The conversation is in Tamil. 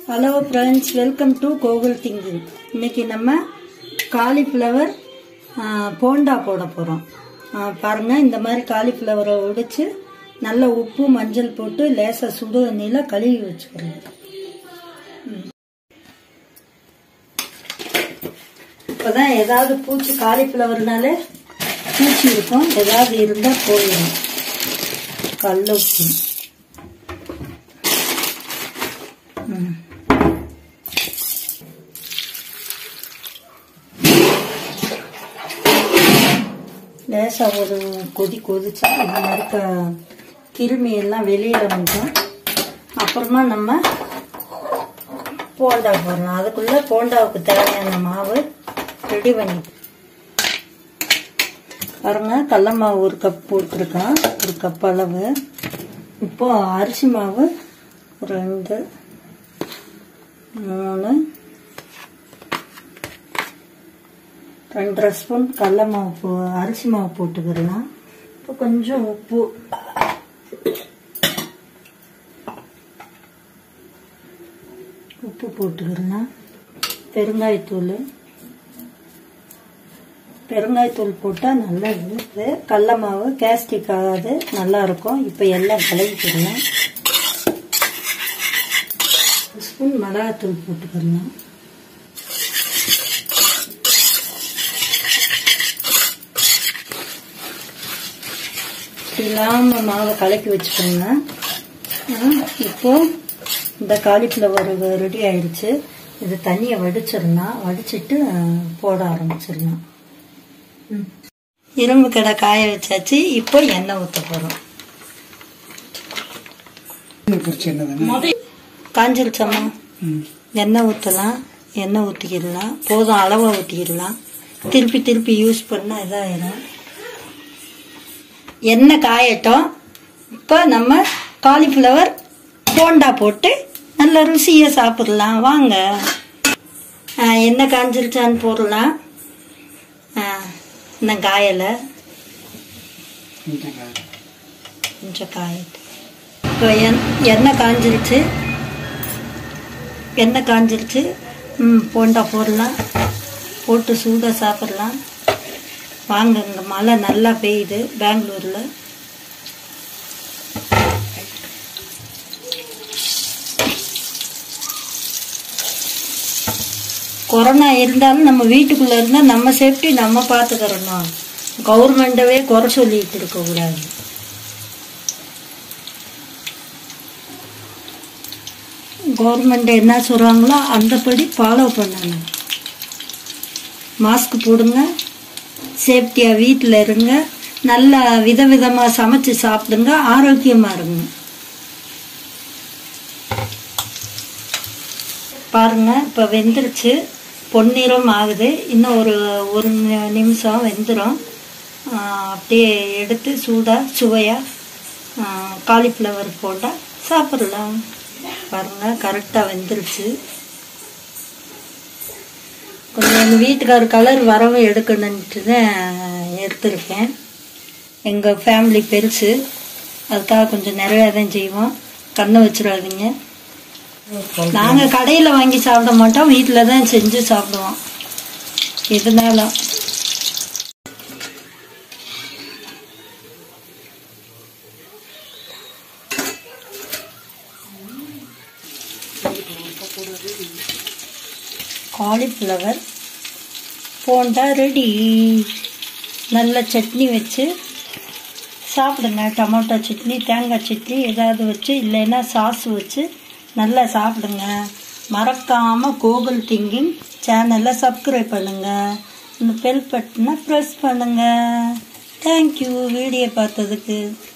hello friends welcome to Gokul thinking இன்னைக்கு நம்ம காலிஃப்ளவர் போண்டா போட போகிறோம் பாருங்கள் இந்த மாதிரி காலிஃப்ளவரை உடைச்சு நல்ல உப்பு மஞ்சள் போட்டு லேசாக சுடு தண்ணியில் கழுவி வச்சுக்கிறோம் இப்போதான் ஏதாவது பூச்சி காலிஃப்ளவர்னால பூச்சி இருக்கும் ஏதாவது இருந்தால் போயிடும் கல் உப்பு ம் லேசாக ஒரு கொதி கொதிச்சா இந்த மாதிரி க கிருமி எல்லாம் வெளியில் வந்துடும் அப்புறமா நம்ம போண்டா போடலாம் அதுக்குள்ளே போண்டாவுக்கு தேவையான மாவு ரெடி பண்ணி பாருங்க கடல மாவு ஒரு கப் போட்டிருக்கேன் ஒரு கப் அளவு இப்போ அரிசி மாவு ரெண்டு மூணு ரெண்டரை ஸ்பூன் கடல மாவு போ அரிசி மாவு போட்டுக்கிடலாம் இப்போ கொஞ்சம் உப்பு உப்பு போட்டுக்கிடலாம் பெருங்காயத்தூள் பெருங்காயத்தூள் போட்டால் நல்லது இது கடல மாவு கேஸ்டிக் ஆகாது நல்லா இருக்கும் இப்போ எல்லாம் கலக்கிக்கிடலாம் ஸ்பூன் மிளகாத்தூள் போட்டுக்கிடலாம் இல்லாமல் மாவை கலக்கி வச்சுக்கோங்க இப்போ இந்த காலிஃப்ளவர் ரெடி ஆயிடுச்சு இது தண்ணியை வடிச்சிடலாம் வடிச்சிட்டு போட ஆரம்பிச்சிடலாம் இரும்பு கடை காய வச்சாச்சு இப்போ எண்ணெய் ஊற்ற போகிறோம் காஞ்சிருச்சம்மா எண்ணெய் ஊற்றலாம் எண்ணெய் ஊற்றிக்கிடலாம் போதும் அளவை ஊற்றிக்கிடலாம் திருப்பி திருப்பி யூஸ் பண்ணால் இதாகிடும் எண்ணெய் காயட்டும் இப்போ நம்ம காலிஃப்ளவர் போண்டா போட்டு நல்ல ருசியாக சாப்பிடலாம் வாங்க எண்ணெய் காஞ்சிருச்சான்னு போடலாம் இன்னும் காயலை கொஞ்சம் காயட்டு இப்போ எண் எண்ணெய் காஞ்சிருச்சு எண்ணெய் காஞ்சிருச்சு ம் போண்டா போடலாம் போட்டு சூடாக சாப்பிடலாம் வாங்க இங்கே மழை நல்லா பெய்யுது பெங்களூரில் கொரோனா இருந்தாலும் நம்ம வீட்டுக்குள்ளே இருந்தால் நம்ம சேஃப்டி நம்ம பார்த்துக்கிறணும் கவர்மெண்ட்டவே குறை சொல்லிட்டு இருக்கக்கூடாது கவர்மெண்ட் என்ன சொல்கிறாங்களோ அந்தபடி ஃபாலோ பண்ணணும் மாஸ்க் போடுங்க சேஃப்டியாக வீட்டில் இருங்க நல்லா விதவிதமாக சமைச்சு சாப்பிடுங்க ஆரோக்கியமாக இருங்க பாருங்க இப்போ வெந்துருச்சு பொன்னிறம் ஆகுது இன்னும் ஒரு ஒரு நிமிஷம் வெந்துடும் அப்படியே எடுத்து சூடாக சுவையாக காலிஃப்ளவர் போட்டால் சாப்பிடலாம் பாருங்கள் கரெக்டாக வெந்துருச்சு கொஞ்சம் எங்கள் வீட்டுக்கார கலர் வரவு எடுக்கணுன்ட்டு தான் எடுத்திருக்கேன் எங்கள் ஃபேமிலி பெருசு அதுக்காக கொஞ்சம் நிறையா தான் செய்வோம் கண்ணை வச்சிடாதீங்க நாங்கள் கடையில் வாங்கி சாப்பிட மாட்டோம் வீட்டில் தான் செஞ்சு சாப்பிடுவோம் எதுனாலும் காலிஃப்ளவர் போண்டா ரெடி நல்ல சட்னி வச்சு சாப்பிடுங்க டொமேட்டோ சட்னி தேங்காய் சட்னி ஏதாவது வச்சு இல்லைன்னா சாஸ் வச்சு நல்லா சாப்பிடுங்க மறக்காமல் கூகுள் திங்கிங் சேனலை சப்ஸ்கிரைப் பண்ணுங்கள் இந்த பெல் பட்டனை ப்ரெஸ் பண்ணுங்கள் தேங்க்யூ வீடியோ பார்த்ததுக்கு